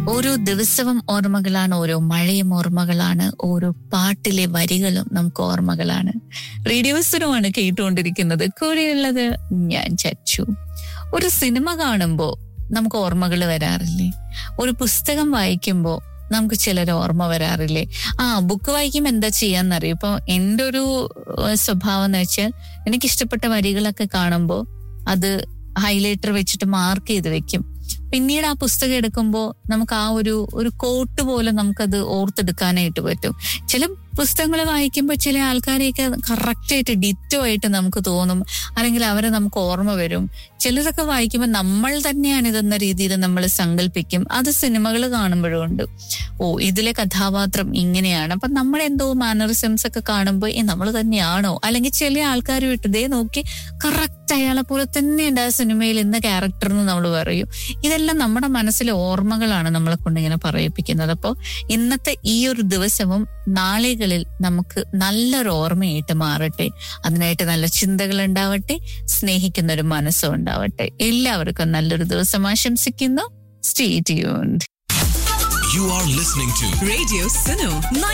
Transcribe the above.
ഓരോ ദിവസവും ഓർമ്മകളാണ് ഓരോ മഴയും ഓർമ്മകളാണ് ഓരോ പാട്ടിലെ വരികളും നമുക്ക് ഓർമ്മകളാണ് റേഡിയോസിനുമാണ് കേട്ടുകൊണ്ടിരിക്കുന്നത് കൂടെയുള്ളത് ഞാൻ ചച്ചു ഒരു സിനിമ കാണുമ്പോൾ നമുക്ക് ഓർമ്മകൾ വരാറില്ലേ ഒരു പുസ്തകം വായിക്കുമ്പോൾ നമുക്ക് ചിലർ ഓർമ്മ വരാറില്ലേ ആ ബുക്ക് വായിക്കുമ്പോൾ എന്താ ചെയ്യാന്നറിയും ഇപ്പൊ എൻ്റെ ഒരു ഏഹ്, സ്വഭാവം എന്ന് വെച്ചാൽ എനിക്ക് ഇഷ്ടപ്പെട്ട വരികളൊക്കെ കാണുമ്പോൾ അത് ഹൈലൈറ്റർ വെച്ചിട്ട് മാർക്ക് ചെയ്ത് വെക്കും പിന്നീട് ആ പുസ്തകം എടുക്കുമ്പോൾ നമുക്ക് ആ ഒരു ഒരു കോട്ട് പോലെ നമുക്കത് ഓർത്തെടുക്കാനായിട്ട് പറ്റും ചില പുസ്തകങ്ങൾ വായിക്കുമ്പോൾ ചില ആൾക്കാരെയൊക്കെ കറക്റ്റ് ആയിട്ട് ഡിറ്റോ ആയിട്ട് നമുക്ക് തോന്നും അല്ലെങ്കിൽ അവരെ നമുക്ക് ഓർമ്മ വരും ചിലരൊക്കെ വായിക്കുമ്പോൾ നമ്മൾ തന്നെയാണ് ഇതെന്ന രീതിയിൽ നമ്മൾ സങ്കല്പിക്കും അത് സിനിമകൾ കാണുമ്പോഴും ഉണ്ട് ഓ ഇതിലെ കഥാപാത്രം ഇങ്ങനെയാണ് അപ്പൊ നമ്മൾ എന്തോ മാനറിസംസ് ഒക്കെ കാണുമ്പോൾ ഏ നമ്മൾ തന്നെയാണോ അല്ലെങ്കിൽ ചില ആൾക്കാർ വിട്ട് ദേ നോക്കി കറക്റ്റ് അയാളെ പോലെ തന്നെയുണ്ട് ആ സിനിമയിൽ ഇന്ന ക്യാരക്ടർ എന്ന് നമ്മൾ പറയും ഇതെല്ലാം നമ്മുടെ മനസ്സിലെ ഓർമ്മകളാണ് നമ്മളെ കൊണ്ട് ഇങ്ങനെ പറയിപ്പിക്കുന്നത് അപ്പോൾ ഇന്നത്തെ ഈ ഒരു ദിവസവും നാളുകളിൽ നമുക്ക് നല്ലൊരു ഓർമ്മയായിട്ട് മാറട്ടെ അതിനായിട്ട് നല്ല ചിന്തകൾ ഉണ്ടാവട്ടെ സ്നേഹിക്കുന്ന ഒരു മനസ്സും ഉണ്ടാവട്ടെ എല്ലാവർക്കും നല്ലൊരു ദിവസം ആശംസിക്കുന്നു stay tuned You are listening to Radio Sino